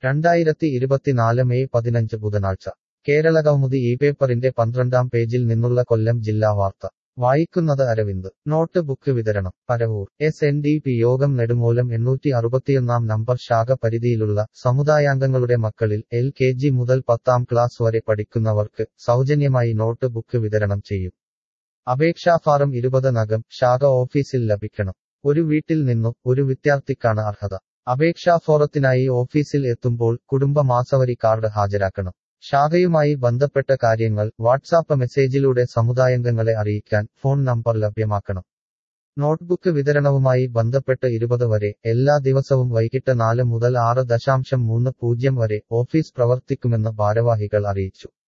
രണ്ടായിരത്തി ഇരുപത്തിനാല് മെയ് പതിനഞ്ച് ബുധനാഴ്ച കേരള കൗമുദി ഈ പേപ്പറിന്റെ പന്ത്രണ്ടാം പേജിൽ നിന്നുള്ള കൊല്ലം ജില്ലാ വാർത്ത വായിക്കുന്നത് അരവിന്ദ് നോട്ട് ബുക്ക് വിതരണം Paravur S N D P യോഗം നെടുമൂലം എണ്ണൂറ്റി അറുപത്തിയൊന്നാം നമ്പർ ശാഖ പരിധിയിലുള്ള സമുദായാംഗങ്ങളുടെ മക്കളിൽ എൽ കെ ജി മുതൽ പത്താം ക്ലാസ് വരെ പഠിക്കുന്നവർക്ക് സൗജന്യമായി നോട്ട് ബുക്ക് വിതരണം ചെയ്യും അപേക്ഷാ ഫാറം ഇരുപത് നകം ശാഖ ഓഫീസിൽ ലഭിക്കണം ഒരു വീട്ടിൽ നിന്നു ഒരു വിദ്യാർത്ഥിക്കാണ് അർഹത അപേക്ഷാ ഫോറത്തിനായി ഓഫീസിൽ എത്തുമ്പോൾ കുടുംബ മാസവരി കാർഡ് ഹാജരാക്കണം ശാഖയുമായി ബന്ധപ്പെട്ട കാര്യങ്ങൾ വാട്സാപ്പ് മെസ്സേജിലൂടെ സമുദായാംഗങ്ങളെ അറിയിക്കാൻ ഫോൺ നമ്പർ ലഭ്യമാക്കണം നോട്ട്ബുക്ക് വിതരണവുമായി ബന്ധപ്പെട്ട് ഇരുപത് വരെ എല്ലാ ദിവസവും വൈകിട്ട് നാല് മുതൽ ആറ് ദശാംശം മൂന്ന് പൂജ്യം വരെ ഓഫീസ് പ്രവർത്തിക്കുമെന്ന് ഭാരവാഹികൾ അറിയിച്ചു